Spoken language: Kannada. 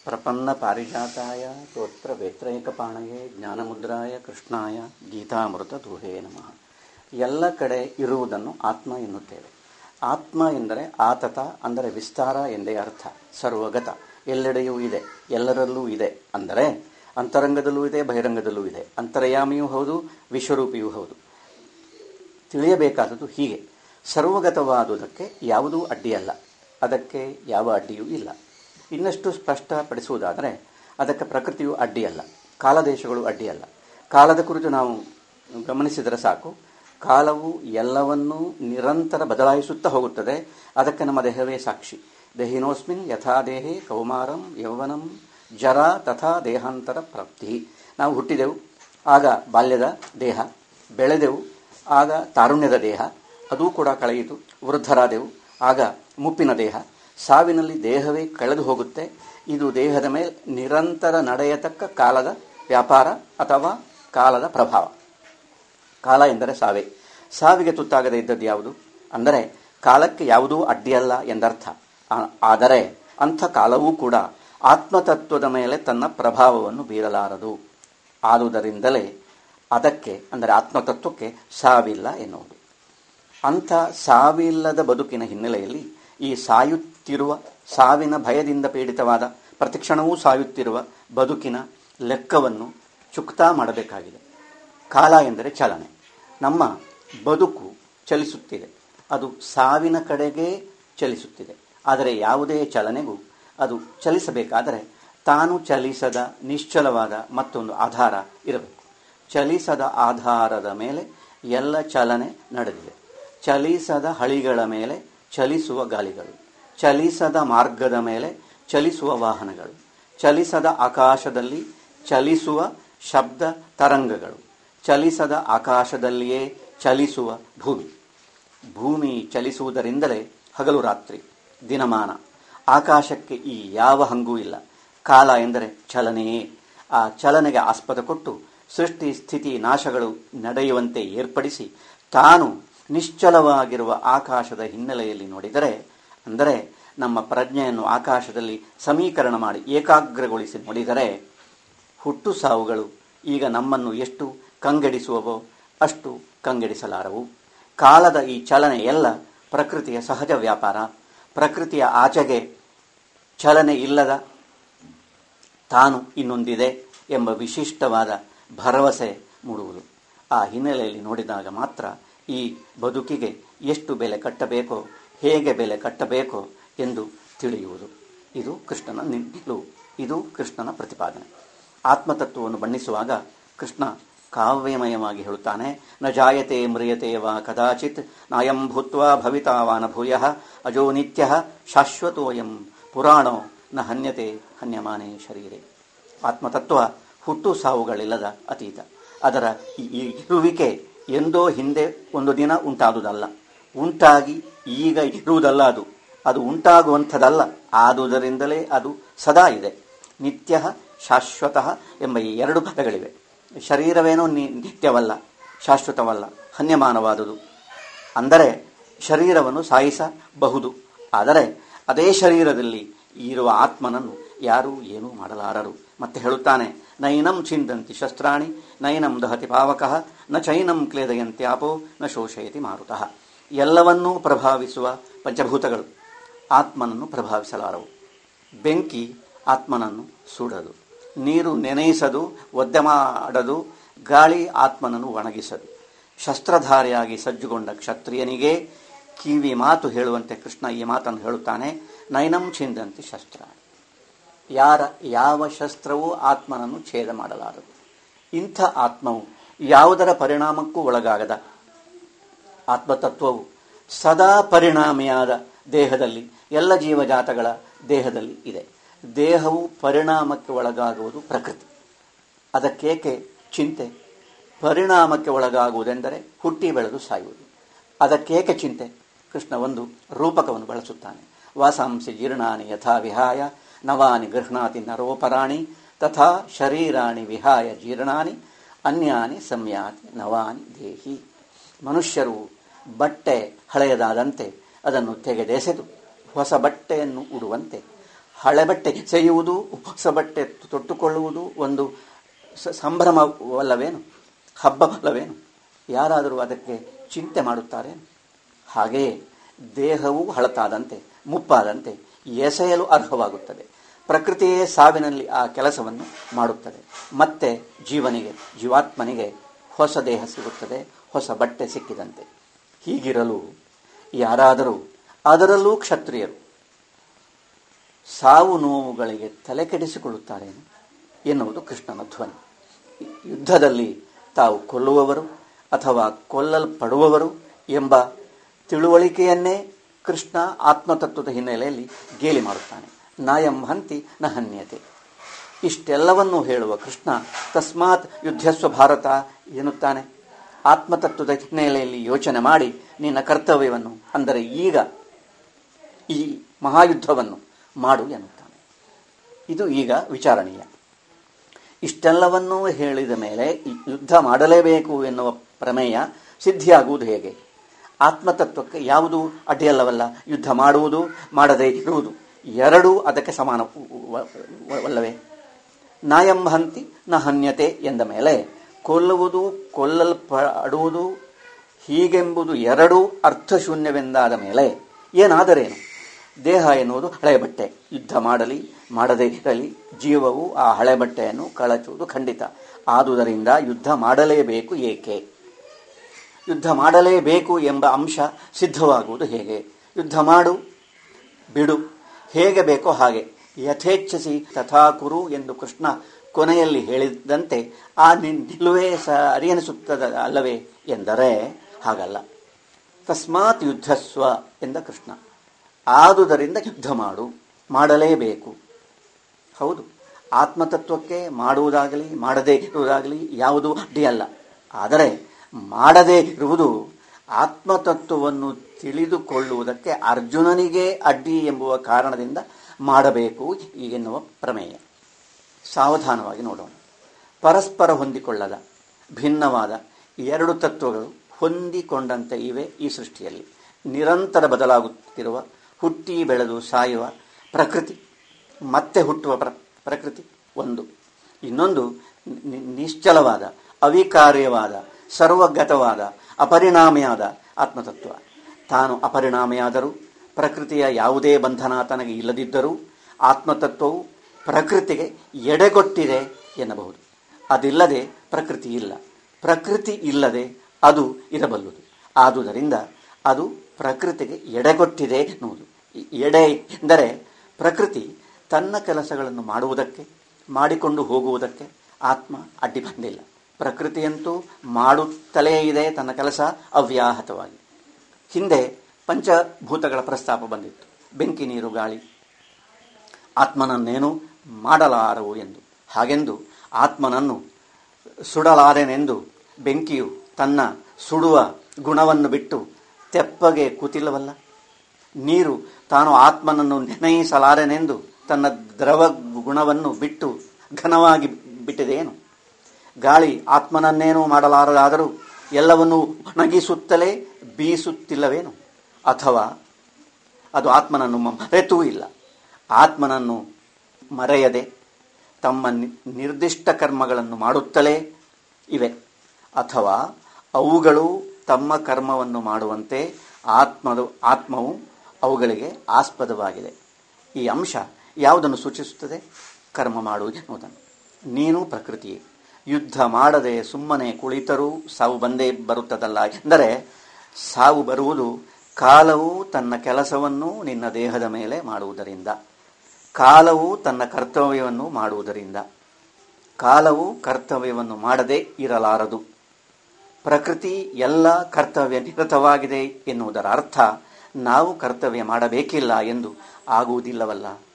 ಪ್ರಪನ್ನ ಪಾರಿಜಾತಾಯ ಸ್ತೋತ್ರ ವೇತ್ರೈಕಪಾಣಯೇ ಜ್ಞಾನಮುದ್ರಾಯ ಕೃಷ್ಣಾಯ ಗೀತಾಮೃತ ದೂಹೇ ನಮಃ ಎಲ್ಲ ಕಡೆ ಇರುವುದನ್ನು ಆತ್ಮ ಎನ್ನುತ್ತೇವೆ ಆತ್ಮ ಎಂದರೆ ಆತತ ಅಂದರೆ ವಿಸ್ತಾರ ಎಂದೇ ಅರ್ಥ ಸರ್ವಗತ ಎಲ್ಲೆಡೆಯೂ ಇದೆ ಎಲ್ಲರಲ್ಲೂ ಇದೆ ಅಂದರೆ ಅಂತರಂಗದಲ್ಲೂ ಇದೆ ಬಹಿರಂಗದಲ್ಲೂ ಇದೆ ಅಂತರ್ಯಾಮಿಯೂ ಹೌದು ವಿಶ್ವರೂಪಿಯೂ ಹೌದು ತಿಳಿಯಬೇಕಾದದ್ದು ಹೀಗೆ ಸರ್ವಗತವಾದುದಕ್ಕೆ ಯಾವುದೂ ಅಡ್ಡಿಯಲ್ಲ ಅದಕ್ಕೆ ಯಾವ ಅಡ್ಡಿಯೂ ಇಲ್ಲ ಇನ್ನಷ್ಟು ಸ್ಪಷ್ಟಪಡಿಸುವುದಾದರೆ ಅದಕ್ಕೆ ಪ್ರಕೃತಿಯು ಅಡ್ಡಿಯಲ್ಲ ಕಾಲದೇಶಗಳು ಅಡ್ಡಿಯಲ್ಲ ಕಾಲದ ಕುರಿತು ನಾವು ಗಮನಿಸಿದರೆ ಸಾಕು ಕಾಲವು ಎಲ್ಲವನ್ನೂ ನಿರಂತರ ಬದಲಾಯಿಸುತ್ತಾ ಹೋಗುತ್ತದೆ ಅದಕ್ಕೆ ನಮ್ಮ ದೇಹವೇ ಸಾಕ್ಷಿ ದೇಹಿನೋಸ್ಮಿನ್ ಯಥಾ ದೇಹೇ ಕೌಮಾರಂ ಯೌವನಂ ಜರ ತಥಾ ದೇಹಾಂತರ ಪ್ರಾಪ್ತಿ ನಾವು ಹುಟ್ಟಿದೆವು ಆಗ ಬಾಲ್ಯದ ದೇಹ ಬೆಳೆದೆವು ಆಗ ತಾರುಣ್ಯದ ದೇಹ ಅದೂ ಕೂಡ ಕಳೆಯಿತು ವೃದ್ಧರಾದೆವು ಆಗ ಮುಪ್ಪಿನ ದೇಹ ಸಾವಿನಲ್ಲಿ ದೇಹವೇ ಕಳೆದು ಹೋಗುತ್ತೆ ಇದು ದೇಹದ ಮೇಲೆ ನಿರಂತರ ನಡೆಯತಕ್ಕ ಕಾಲದ ವ್ಯಾಪಾರ ಅಥವಾ ಕಾಲದ ಪ್ರಭಾವ ಕಾಲ ಎಂದರೆ ಸಾವೇ ಸಾವಿಗೆ ತುತ್ತಾಗದೇ ಇದ್ದದ್ದು ಯಾವುದು ಅಂದರೆ ಕಾಲಕ್ಕೆ ಯಾವುದೂ ಅಡ್ಡಿಯಲ್ಲ ಎಂದರ್ಥ ಆದರೆ ಅಂಥ ಕಾಲವೂ ಕೂಡ ಆತ್ಮತತ್ವದ ಮೇಲೆ ತನ್ನ ಪ್ರಭಾವವನ್ನು ಬೀರಲಾರದು ಆದುದರಿಂದಲೇ ಅದಕ್ಕೆ ಅಂದರೆ ಆತ್ಮತತ್ವಕ್ಕೆ ಸಾವಿಲ್ಲ ಎನ್ನುವುದು ಅಂಥ ಸಾವಿಲ್ಲದ ಬದುಕಿನ ಹಿನ್ನೆಲೆಯಲ್ಲಿ ಈ ಸಾಯುತ್ತಿರುವ ಸಾವಿನ ಭಯದಿಂದ ಪೀಡಿತವಾದ ಪ್ರತಿಕ್ಷಣವೂ ಸಾಯುತ್ತಿರುವ ಬದುಕಿನ ಲೆಕ್ಕವನ್ನು ಚುಕ್ತಾ ಮಾಡಬೇಕಾಗಿದೆ ಕಾಲ ಎಂದರೆ ಚಲನೆ ನಮ್ಮ ಬದುಕು ಚಲಿಸುತ್ತಿದೆ ಅದು ಸಾವಿನ ಕಡೆಗೇ ಚಲಿಸುತ್ತಿದೆ ಆದರೆ ಯಾವುದೇ ಚಲನೆಗೂ ಅದು ಚಲಿಸಬೇಕಾದರೆ ತಾನು ಚಲಿಸದ ನಿಶ್ಚಲವಾದ ಮತ್ತೊಂದು ಆಧಾರ ಇರಬೇಕು ಚಲಿಸದ ಆಧಾರದ ಮೇಲೆ ಎಲ್ಲ ಚಲನೆ ನಡೆದಿದೆ ಚಲಿಸದ ಹಳಿಗಳ ಮೇಲೆ ಚಲಿಸುವ ಗಾಲಿಗಳು ಚಲಿಸದ ಮಾರ್ಗದ ಮೇಲೆ ಚಲಿಸುವ ವಾಹನಗಳು ಚಲಿಸದ ಆಕಾಶದಲ್ಲಿ ಚಲಿಸುವ ಶಬ್ದ ತರಂಗಗಳು ಚಲಿಸದ ಆಕಾಶದಲ್ಲಿಯೇ ಚಲಿಸುವ ಭೂಮಿ ಭೂಮಿ ಚಲಿಸುವುದರಿಂದಲೇ ಹಗಲು ರಾತ್ರಿ ದಿನಮಾನ ಆಕಾಶಕ್ಕೆ ಈ ಯಾವ ಹಂಗೂ ಇಲ್ಲ ಕಾಲ ಎಂದರೆ ಚಲನೆಯೇ ಆ ಚಲನೆಗೆ ಆಸ್ಪದ ಕೊಟ್ಟು ಸೃಷ್ಟಿ ಸ್ಥಿತಿ ನಾಶಗಳು ನಡೆಯುವಂತೆ ಏರ್ಪಡಿಸಿ ತಾನು ನಿಶ್ಚಲವಾಗಿರುವ ಆಕಾಶದ ಹಿನ್ನೆಲೆಯಲ್ಲಿ ನೋಡಿದರೆ ಅಂದರೆ ನಮ್ಮ ಪ್ರಜ್ಞೆಯನ್ನು ಆಕಾಶದಲ್ಲಿ ಸಮೀಕರಣ ಮಾಡಿ ಏಕಾಗ್ರಗೊಳಿಸಿ ನೋಡಿದರೆ ಹುಟ್ಟು ಸಾವುಗಳು ಈಗ ನಮ್ಮನ್ನು ಎಷ್ಟು ಕಂಗೆಡಿಸುವವೋ ಅಷ್ಟು ಕಂಗೆಡಿಸಲಾರವು ಕಾಲದ ಈ ಚಲನೆ ಎಲ್ಲ ಪ್ರಕೃತಿಯ ಸಹಜ ವ್ಯಾಪಾರ ಪ್ರಕೃತಿಯ ಆಚೆಗೆ ಚಲನೆ ಇಲ್ಲದ ತಾನು ಇನ್ನೊಂದಿದೆ ಎಂಬ ವಿಶಿಷ್ಟವಾದ ಭರವಸೆ ಮೂಡುವುದು ಆ ಹಿನ್ನೆಲೆಯಲ್ಲಿ ನೋಡಿದಾಗ ಮಾತ್ರ ಈ ಬದುಕಿಗೆ ಎಷ್ಟು ಬೆಲೆ ಕಟ್ಟಬೇಕೋ ಹೇಗೆ ಬೆಲೆ ಕಟ್ಟಬೇಕೋ ಎಂದು ತಿಳಿಯುವುದು ಇದು ಕೃಷ್ಣನ ನಿಲುವು ಇದು ಕೃಷ್ಣನ ಪ್ರತಿಪಾದನೆ ಆತ್ಮತತ್ವವನ್ನು ಬಣ್ಣಿಸುವಾಗ ಕೃಷ್ಣ ಕಾವ್ಯಮಯವಾಗಿ ಹೇಳುತ್ತಾನೆ ನ ಜಾಯತೆ ಮ್ರಿಯತೆ ವಾ ಕದಾಚಿತ್ ನಾಯಂ ಭೂತ್ವಾ ಭವಿತಾವಾನ ಭೂಯ ಅಜೋ ನಿತ್ಯ ಶಾಶ್ವತೋಯಂ ಪುರಾಣೋ ನ ಹನ್ಯತೆ ಹನ್ಯಮಾನೆ ಶರೀರೆ ಆತ್ಮತತ್ವ ಹುಟ್ಟು ಸಾವುಗಳಿಲ್ಲದ ಅತೀತ ಅದರ ಈ ಇರುವಿಕೆ ಎಂದೋ ಹಿಂದೆ ಒಂದು ದಿನ ಉಂಟಾದುದಲ್ಲ ಉಂಟಾಗಿ ಈಗ ಇರುವುದಲ್ಲ ಅದು ಅದು ಉಂಟಾಗುವಂಥದ್ದಲ್ಲ ಆದುದರಿಂದಲೇ ಅದು ಸದಾ ಇದೆ ನಿತ್ಯ ಶಾಶ್ವತಃ ಎಂಬ ಈ ಎರಡು ಪದಗಳಿವೆ ಶರೀರವೇನೋ ನಿತ್ಯವಲ್ಲ ಶಾಶ್ವತವಲ್ಲ ಹನ್ಯಮಾನವಾದುದು ಅಂದರೆ ಶರೀರವನ್ನು ಸಾಯಿಸಬಹುದು ಆದರೆ ಅದೇ ಶರೀರದಲ್ಲಿ ಇರುವ ಆತ್ಮನನ್ನು ಯಾರೂ ಏನೂ ಮಾಡಲಾರರು ಮತ್ತೆ ಹೇಳುತ್ತಾನೆ ನೈನಂ ಚಿಂದಂತಿ ಶಸ್ತ್ರಾಣಿ ನೈನಂ ದಹತಿ ಪಾವಕಃ ನ ಚೈನಂ ಕ್ಲೇದಯಂತಿ ಆಪೋ ನ ಶೋಷಯತಿ ಮಾರುತಃ ಎಲ್ಲವನ್ನೂ ಪ್ರಭಾವಿಸುವ ಪಂಚಭೂತಗಳು ಆತ್ಮನನ್ನು ಪ್ರಭಾವಿಸಲಾರವು ಬೆಂಕಿ ಆತ್ಮನನ್ನು ಸುಡದು ನೀರು ನೆನೆಯಿಸದು ಒದ್ದೆ ಮಾಡದು ಗಾಳಿ ಆತ್ಮನನ್ನು ಒಣಗಿಸದು ಶಸ್ತ್ರಧಾರಿಯಾಗಿ ಸಜ್ಜುಗೊಂಡ ಕ್ಷತ್ರಿಯನಿಗೆ ಕಿವಿ ಮಾತು ಹೇಳುವಂತೆ ಕೃಷ್ಣ ಈ ಮಾತನ್ನು ಹೇಳುತ್ತಾನೆ ನೈನಂ ಚಿಂದಂತಿ ಶಸ್ತ್ರ ಯಾರ ಯಾವ ಶಸ್ತ್ರವೂ ಆತ್ಮನನ್ನು ಛೇದ ಮಾಡಲಾರದು ಇಂಥ ಆತ್ಮವು ಯಾವುದರ ಪರಿಣಾಮಕ್ಕೂ ಒಳಗಾಗದ ಆತ್ಮತತ್ವವು ಸದಾ ಪರಿಣಾಮಿಯಾದ ದೇಹದಲ್ಲಿ ಎಲ್ಲ ಜೀವಜಾತಗಳ ದೇಹದಲ್ಲಿ ಇದೆ ದೇಹವು ಪರಿಣಾಮಕ್ಕೆ ಒಳಗಾಗುವುದು ಪ್ರಕೃತಿ ಅದಕ್ಕೇಕೆ ಚಿಂತೆ ಪರಿಣಾಮಕ್ಕೆ ಒಳಗಾಗುವುದೆಂದರೆ ಹುಟ್ಟಿ ಬೆಳೆದು ಸಾಯುವುದು ಅದಕ್ಕೇಕೆ ಚಿಂತೆ ಕೃಷ್ಣ ಒಂದು ರೂಪಕವನ್ನು ಬಳಸುತ್ತಾನೆ ವಾಸಾಂಸಿ ಜೀರ್ಣಾನಿ ಯಥಾ ವಿಹಾಯ ನವಾನಿ ಗೃಹಣಾತಿ ನರೋಪರಾಣಿ ತಥಾ ಶರೀರಾಣಿ ವಿಹಾಯ ಜೀರ್ಣಾನಿ ಅನ್ಯಾನಿ ಸಂಯಾತಿ ನವಾನಿ ದೇಹಿ ಮನುಷ್ಯರು ಬಟ್ಟೆ ಹಳೆಯದಾದಂತೆ ಅದನ್ನು ತೆಗೆದೆಸೆದು ಹೊಸ ಬಟ್ಟೆಯನ್ನು ಉಡುವಂತೆ ಹಳೆ ಬಟ್ಟೆ ಸೆಯುವುದು ಹೊಸ ಬಟ್ಟೆ ತೊಟ್ಟುಕೊಳ್ಳುವುದು ಒಂದು ಸ- ಸಂಭ್ರಮವಲ್ಲವೇನು ಹಬ್ಬವಲ್ಲವೇನು ಯಾರಾದರೂ ಅದಕ್ಕೆ ಚಿಂತೆ ಮಾಡುತ್ತಾರೇನು ಹಾಗೆಯೇ ದೇಹವು ಹಳತಾದಂತೆ ಮುಪ್ಪಾದಂತೆ ಎಸೆಯಲು ಅರ್ಹವಾಗುತ್ತದೆ ಪ್ರಕೃತಿಯೇ ಸಾವಿನಲ್ಲಿ ಆ ಕೆಲಸವನ್ನು ಮಾಡುತ್ತದೆ ಮತ್ತೆ ಜೀವನಿಗೆ ಜೀವಾತ್ಮನಿಗೆ ಹೊಸ ದೇಹ ಸಿಗುತ್ತದೆ ಹೊಸ ಬಟ್ಟೆ ಸಿಕ್ಕಿದಂತೆ ಹೀಗಿರಲು ಯಾರಾದರೂ ಅದರಲ್ಲೂ ಕ್ಷತ್ರಿಯರು ಸಾವು ನೋವುಗಳಿಗೆ ತಲೆ ಕೆಡಿಸಿಕೊಳ್ಳುತ್ತಾರೇನು ಎನ್ನುವುದು ಕೃಷ್ಣನ ಧ್ವನಿ ಯುದ್ಧದಲ್ಲಿ ತಾವು ಕೊಲ್ಲುವವರು ಅಥವಾ ಕೊಲ್ಲಲ್ಪಡುವವರು ಎಂಬ ತಿಳುವಳಿಕೆಯನ್ನೇ ಕೃಷ್ಣ ಆತ್ಮತತ್ವದ ಹಿನ್ನೆಲೆಯಲ್ಲಿ ಗೇಲಿ ಮಾಡುತ್ತಾನೆ ನಾಯಂ ಹಂತಿ ನ ಹನ್ಯತೆ ಇಷ್ಟೆಲ್ಲವನ್ನೂ ಹೇಳುವ ಕೃಷ್ಣ ತಸ್ಮಾತ್ ಯುದ್ಧಸ್ವ ಭಾರತ ಎನ್ನುತ್ತಾನೆ ಆತ್ಮತತ್ವದ ಹಿನ್ನೆಲೆಯಲ್ಲಿ ಯೋಚನೆ ಮಾಡಿ ನಿನ್ನ ಕರ್ತವ್ಯವನ್ನು ಅಂದರೆ ಈಗ ಈ ಮಹಾಯುದ್ಧವನ್ನು ಮಾಡು ಎನ್ನುತ್ತಾನೆ ಇದು ಈಗ ವಿಚಾರಣೀಯ ಇಷ್ಟೆಲ್ಲವನ್ನೂ ಹೇಳಿದ ಮೇಲೆ ಈ ಯುದ್ಧ ಮಾಡಲೇಬೇಕು ಎನ್ನುವ ಪ್ರಮೇಯ ಸಿದ್ಧಿಯಾಗುವುದು ಹೇಗೆ ಆತ್ಮತತ್ವಕ್ಕೆ ಯಾವುದು ಅಡ್ಡಿಯಲ್ಲವಲ್ಲ ಯುದ್ಧ ಮಾಡುವುದು ಮಾಡದೇ ಇರುವುದು ಎರಡೂ ಅದಕ್ಕೆ ಸಮಾನ ವಲ್ಲವೇ ನಾಯಂ ಹಂತಿ ನ ಹನ್ಯತೆ ಎಂದ ಮೇಲೆ ಕೊಲ್ಲುವುದು ಕೊಲ್ಲಲ್ಪಡುವುದು ಹೀಗೆಂಬುದು ಎರಡೂ ಅರ್ಥಶೂನ್ಯವೆಂದಾದ ಮೇಲೆ ಏನಾದರೇನು ದೇಹ ಎನ್ನುವುದು ಹಳೆಯ ಬಟ್ಟೆ ಯುದ್ಧ ಮಾಡಲಿ ಮಾಡದೇ ಇರಲಿ ಜೀವವು ಆ ಹಳೆ ಬಟ್ಟೆಯನ್ನು ಕಳಚುವುದು ಖಂಡಿತ ಆದುದರಿಂದ ಯುದ್ಧ ಮಾಡಲೇಬೇಕು ಏಕೆ ಯುದ್ಧ ಮಾಡಲೇಬೇಕು ಎಂಬ ಅಂಶ ಸಿದ್ಧವಾಗುವುದು ಹೇಗೆ ಯುದ್ಧ ಮಾಡು ಬಿಡು ಹೇಗೆ ಬೇಕೋ ಹಾಗೆ ಯಥೇಚ್ಛಸಿ ತಥಾ ಕುರು ಎಂದು ಕೃಷ್ಣ ಕೊನೆಯಲ್ಲಿ ಹೇಳಿದಂತೆ ಆ ನಿಲುವೇ ಸರಿ ಅನಿಸುತ್ತದೆ ಅಲ್ಲವೇ ಎಂದರೆ ಹಾಗಲ್ಲ ತಸ್ಮಾತ್ ಯುದ್ಧಸ್ವ ಎಂದ ಕೃಷ್ಣ ಆದುದರಿಂದ ಯುದ್ಧ ಮಾಡು ಮಾಡಲೇಬೇಕು ಹೌದು ಆತ್ಮತತ್ವಕ್ಕೆ ಮಾಡುವುದಾಗಲಿ ಮಾಡದೇ ಇರುವುದಾಗಲಿ ಯಾವುದೂ ಅಡ್ಡಿಯಲ್ಲ ಆದರೆ ಮಾಡದೇ ಇರುವುದು ಆತ್ಮತತ್ವವನ್ನು ತಿಳಿದುಕೊಳ್ಳುವುದಕ್ಕೆ ಅರ್ಜುನನಿಗೆ ಅಡ್ಡಿ ಎಂಬುವ ಕಾರಣದಿಂದ ಮಾಡಬೇಕು ಎನ್ನುವ ಪ್ರಮೇಯ ಸಾವಧಾನವಾಗಿ ನೋಡೋಣ ಪರಸ್ಪರ ಹೊಂದಿಕೊಳ್ಳದ ಭಿನ್ನವಾದ ಎರಡು ತತ್ವಗಳು ಹೊಂದಿಕೊಂಡಂತೆ ಇವೆ ಈ ಸೃಷ್ಟಿಯಲ್ಲಿ ನಿರಂತರ ಬದಲಾಗುತ್ತಿರುವ ಹುಟ್ಟಿ ಬೆಳೆದು ಸಾಯುವ ಪ್ರಕೃತಿ ಮತ್ತೆ ಹುಟ್ಟುವ ಪ್ರ ಪ್ರಕೃತಿ ಒಂದು ಇನ್ನೊಂದು ನಿ- ನಿಶ್ಚಲವಾದ ಅವಿಕಾರ್ಯವಾದ ಸರ್ವಗತವಾದ ಅಪರಿಣಾಮಿಯಾದ ಆತ್ಮತತ್ವ ತಾನು ಅಪರಿಣಾಮಿಯಾದರೂ ಪ್ರಕೃತಿಯ ಯಾವುದೇ ಬಂಧನ ತನಗೆ ಇಲ್ಲದಿದ್ದರೂ ಆತ್ಮತತ್ವವು ಪ್ರಕೃತಿಗೆ ಎಡೆಗೊಟ್ಟಿದೆ ಎನ್ನಬಹುದು ಅದಿಲ್ಲದೆ ಪ್ರಕೃತಿ ಇಲ್ಲ ಪ್ರಕೃತಿ ಇಲ್ಲದೆ ಅದು ಇರಬಲ್ಲುದು ಆದುದರಿಂದ ಅದು ಪ್ರಕೃತಿಗೆ ಎಡೆಗೊಟ್ಟಿದೆ ಎನ್ನುವುದು ಈ ಎಡೆ ಎಂದರೆ ಪ್ರಕೃತಿ ತನ್ನ ಕೆಲಸಗಳನ್ನು ಮಾಡುವುದಕ್ಕೆ ಮಾಡಿಕೊಂಡು ಹೋಗುವುದಕ್ಕೆ ಆತ್ಮ ಅಡ್ಡಿ ಬಂದಿಲ್ಲ ಪ್ರಕೃತಿಯಂತೂ ಮಾಡುತ್ತಲೇ ಇದೆ ತನ್ನ ಕೆಲಸ ಅವ್ಯಾಹತವಾಗಿ ಹಿಂದೆ ಪಂಚಭೂತಗಳ ಪ್ರಸ್ತಾಪ ಬಂದಿತ್ತು ಬೆಂಕಿ ನೀರು ಗಾಳಿ ಆತ್ಮನನ್ನೇನು ಮಾಡಲಾರವು ಎಂದು ಹಾಗೆಂದು ಆತ್ಮನನ್ನು ಸುಡಲಾರೆನೆಂದು ಬೆಂಕಿಯು ತನ್ನ ಸುಡುವ ಗುಣವನ್ನು ಬಿಟ್ಟು ತೆಪ್ಪಗೆ ಕೂತಿಲ್ಲವಲ್ಲ ನೀರು ತಾನು ಆತ್ಮನನ್ನು ನೆನೆಯಿಸಲಾರೆನೆಂದು ತನ್ನ ದ್ರವ ಗುಣವನ್ನು ಬಿಟ್ಟು ಘನವಾಗಿ ಬಿಟ್ಟಿದೆಯೇನು ಗಾಳಿ ಆತ್ಮನನ್ನೇನೂ ಮಾಡಲಾರದಾದರೂ ಎಲ್ಲವನ್ನೂ ಒಣಗಿಸುತ್ತಲೇ ಬೀಸುತ್ತಿಲ್ಲವೇನು ಅಥವಾ ಅದು ಆತ್ಮನನ್ನು ಮರೆತೂ ಇಲ್ಲ ಆತ್ಮನನ್ನು ಮರೆಯದೆ ತಮ್ಮ ನಿ- ನಿರ್ದಿಷ್ಟ ಕರ್ಮಗಳನ್ನು ಮಾಡುತ್ತಲೇ ಇವೆ ಅಥವಾ ಅವುಗಳು ತಮ್ಮ ಕರ್ಮವನ್ನು ಮಾಡುವಂತೆ ಆತ್ಮದು ಆತ್ಮವು ಅವುಗಳಿಗೆ ಆಸ್ಪದವಾಗಿದೆ ಈ ಅಂಶ ಯಾವುದನ್ನು ಸೂಚಿಸುತ್ತದೆ ಕರ್ಮ ಮಾಡುವುದು ಎನ್ನುವುದನ್ನು ನೀನು ಪ್ರಕೃತಿಯೇ ಯುದ್ಧ ಮಾಡದೆ ಸುಮ್ಮನೆ ಕುಳಿತರೂ ಸಾವು ಬಂದೇ ಬರುತ್ತದಲ್ಲ ಎಂದರೆ ಸಾವು ಬರುವುದು ಕಾಲವು ತನ್ನ ಕೆಲಸವನ್ನು ನಿನ್ನ ದೇಹದ ಮೇಲೆ ಮಾಡುವುದರಿಂದ ಕಾಲವು ತನ್ನ ಕರ್ತವ್ಯವನ್ನು ಮಾಡುವುದರಿಂದ ಕಾಲವು ಕರ್ತವ್ಯವನ್ನು ಮಾಡದೆ ಇರಲಾರದು ಪ್ರಕೃತಿ ಎಲ್ಲ ಕರ್ತವ್ಯ ನಿರತವಾಗಿದೆ ಎನ್ನುವುದರ ಅರ್ಥ ನಾವು ಕರ್ತವ್ಯ ಮಾಡಬೇಕಿಲ್ಲ ಎಂದು ಆಗುವುದಿಲ್ಲವಲ್ಲ